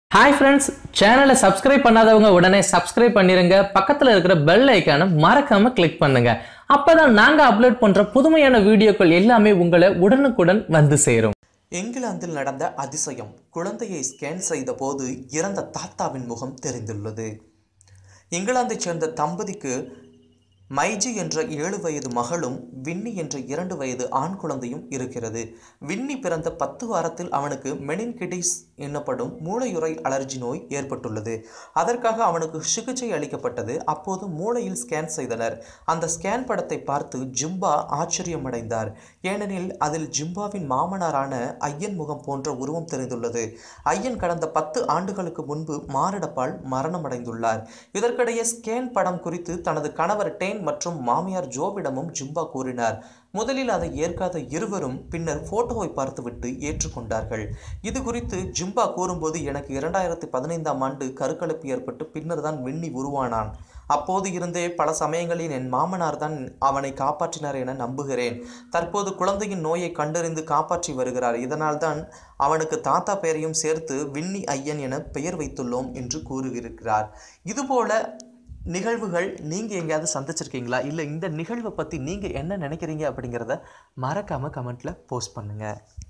hi friends சேனலை subscribe பண்ணாதவங்க உடனே சப்ஸ்கிரைப் பண்ணிருங்க பக்கத்தில் இருக்கிற பெல் ஐக்கானை மறக்காம கிளிக் பண்ணுங்க அப்பதான் நாங்க அப்லோட் பண்ற புதுமையான வீடியோக்கள் எல்லாமே உங்களை உடனுக்குடன் வந்து சேரும் இங்கிலாந்தில் நடந்த அதிசயம் குழந்தையை ஸ்கேன் செய்த போது இறந்த தாத்தாவின் முகம் தெரிந்துள்ளது இங்கிலாந்தைச் சேர்ந்த தம்பதிக்கு மைஜி என்ற ஏழு வயது மகளும் வின்னி என்ற இரண்டு வயது ஆண் குழந்தையும் இருக்கிறது வின்னி பிறந்த பத்து வாரத்தில் அவனுக்கு மெனின்கிடிஸ் என்னப்படும் மூளையுறை அலர்ஜி நோய் ஏற்பட்டுள்ளது அதற்காக அவனுக்கு சிகிச்சை அளிக்கப்பட்டது அப்போது மூளையில் ஸ்கேன் செய்தனர் அந்த ஸ்கேன் படத்தை பார்த்து ஜிம்பா ஆச்சரியமடைந்தார் ஏனெனில் அதில் ஜிம்பாவின் மாமனாரான ஐயன் முகம் போன்ற உருவம் தெரிந்துள்ளது ஐயன் கடந்த பத்து ஆண்டுகளுக்கு முன்பு மாரடைப்பால் மரணமடைந்துள்ளார் இதற்கிடையே ஸ்கேன் படம் குறித்து தனது கணவர் டேன் மற்றும் மாமியார் ஜோவிடமும் ஜிம்பா கூறினார் முதலில் அதை ஏற்காத இருவரும் பின்னர் போட்டோவை பார்த்துவிட்டு ஏற்றுக்கொண்டார்கள் இது குறித்து ஜிம்பா கூறும்போது எனக்கு இரண்டாயிரத்தி பதினைந்தாம் ஆண்டு கருக்கலைப்பு ஏற்பட்டு பின்னர் தான் விண்ணி உருவானான் அப்போது இருந்தே பல சமயங்களில் என் மாமனார் தான் அவனை காப்பாற்றினார் என நம்புகிறேன் தற்போது குழந்தையின் நோயை கண்டறிந்து காப்பாற்றி வருகிறார் இதனால் தான் அவனுக்கு தாத்தா பெயரையும் சேர்த்து வின்னி ஐயன் என பெயர் வைத்துள்ளோம் என்று கூறியிருக்கிறார் இதுபோல நிகழ்வுகள் நீங்கள் எங்கேயாவது சந்திச்சிருக்கீங்களா இல்லை இந்த நிகழ்வை பற்றி நீங்கள் என்ன நினைக்கிறீங்க அப்படிங்கிறத மறக்காமல் கமெண்ட்டில் போஸ்ட் பண்ணுங்கள்